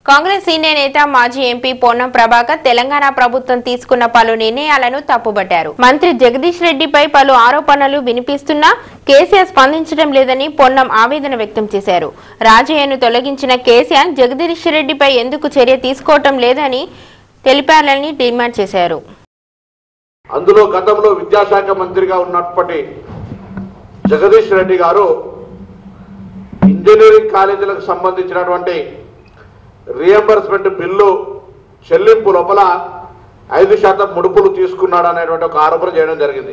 Congress senior నేత మాజీ MP Ponnam Prabhakar Telangana ప్రభుత్వం తీసుకున్న పలు నిర్ణయాలను తప్పుబట్టారు మంత్రి జగదీష్ రెడ్డిపై పలు ఆరోపణలు వినిపిస్తున్నా కేసీఆర్ స్పందించడం లేదని పొన్నం ఆవేదన వ్యక్తం చేశారు రాజయ్యను తొలగించిన కేసీఆర్ జగదీష్ రెడ్డిపై ఎందుకు చర్య తీసుకోవటం లేదని తెలిపారని డిమాండ్ చేశారు అందులో గతంలో విద్యాశాఖ మంత్రిగా ఉన్నప్పటి జగదీష్ రెడ్డి గారు ఇంజనీరింగ్ కాలేజీలకు సంబంధించినటువంటి రియంబర్స్మెంట్ బిల్లు చెల్లింపు లోపల ఐదు శాతం ముడుపులు తీసుకున్నాడు అనేటువంటి ఒక ఆరోపణ చేయడం జరిగింది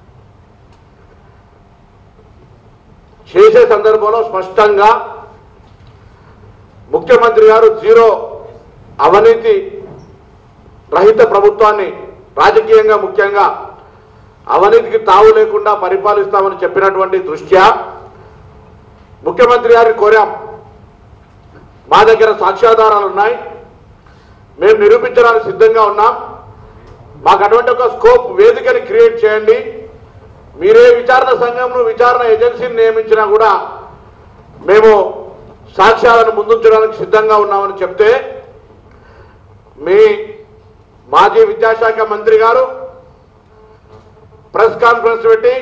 చేసే సందర్భంలో స్పష్టంగా ముఖ్యమంత్రి గారు జీరో అవినీతి రహిత ప్రభుత్వాన్ని రాజకీయంగా ముఖ్యంగా అవినీతికి తావు లేకుండా పరిపాలిస్తామని చెప్పినటువంటి దృష్ట్యా ముఖ్యమంత్రి గారిని కోరాం మా దగ్గర సాక్ష్యాధారాలు ఉన్నాయి మేము నిరూపించడానికి సిద్ధంగా ఉన్నాం మాకు అటువంటి ఒక స్కోప్ వేదికని క్రియేట్ చేయండి మీరే విచారణ సంఘంను విచారణ ఏజెన్సీని నియమించినా కూడా మేము సాక్ష్యాలను ముందుంచడానికి సిద్ధంగా ఉన్నామని చెప్తే మీ మాజీ విద్యాశాఖ మంత్రి గారు ప్రెస్ కాన్ఫరెన్స్ పెట్టి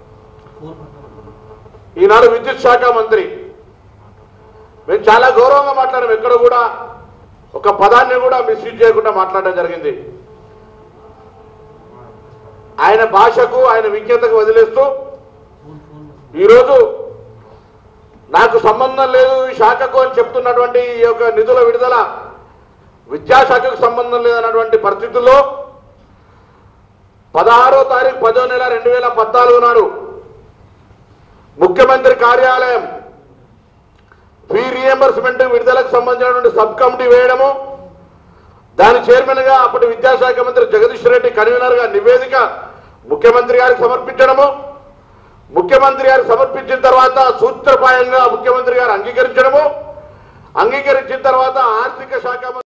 ఈనాడు విద్యుత్ శాఖ మంత్రి మేము చాలా గౌరవంగా మాట్లాడాం ఎక్కడ కూడా ఒక పదాన్ని కూడా మిస్యూజ్ చేయకుండా మాట్లాడడం జరిగింది ఆయన భాషకు ఆయన విజ్ఞతకు వదిలేస్తూ ఈరోజు నాకు సంబంధం లేదు ఈ శాఖకు అని చెప్తున్నటువంటి ఈ యొక్క నిధుల విడుదల విద్యాశాఖకు సంబంధం లేదన్నటువంటి పరిస్థితుల్లో పదహారో తారీఖు పదో నెల రెండు వేల పద్నాలుగు నాడు ముఖ్యమంత్రి కార్యాలయం ఫీ రియంబర్స్మెంట్ విడుదలకు సంబంధించినటువంటి సబ్ కమిటీ వేయడము దాని చైర్మన్ గా అప్పటి విద్యాశాఖ మంత్రి జగదీష్ రెడ్డి కన్వీనర్ గా నివేదిక ముఖ్యమంత్రి గారికి సమర్పించడము ముఖ్యమంత్రి గారికి సమర్పించిన తర్వాత సూత్రప్రాయంగా ముఖ్యమంత్రి గారు అంగీకరించడము అంగీకరించిన తర్వాత ఆర్థిక శాఖ మంత్రి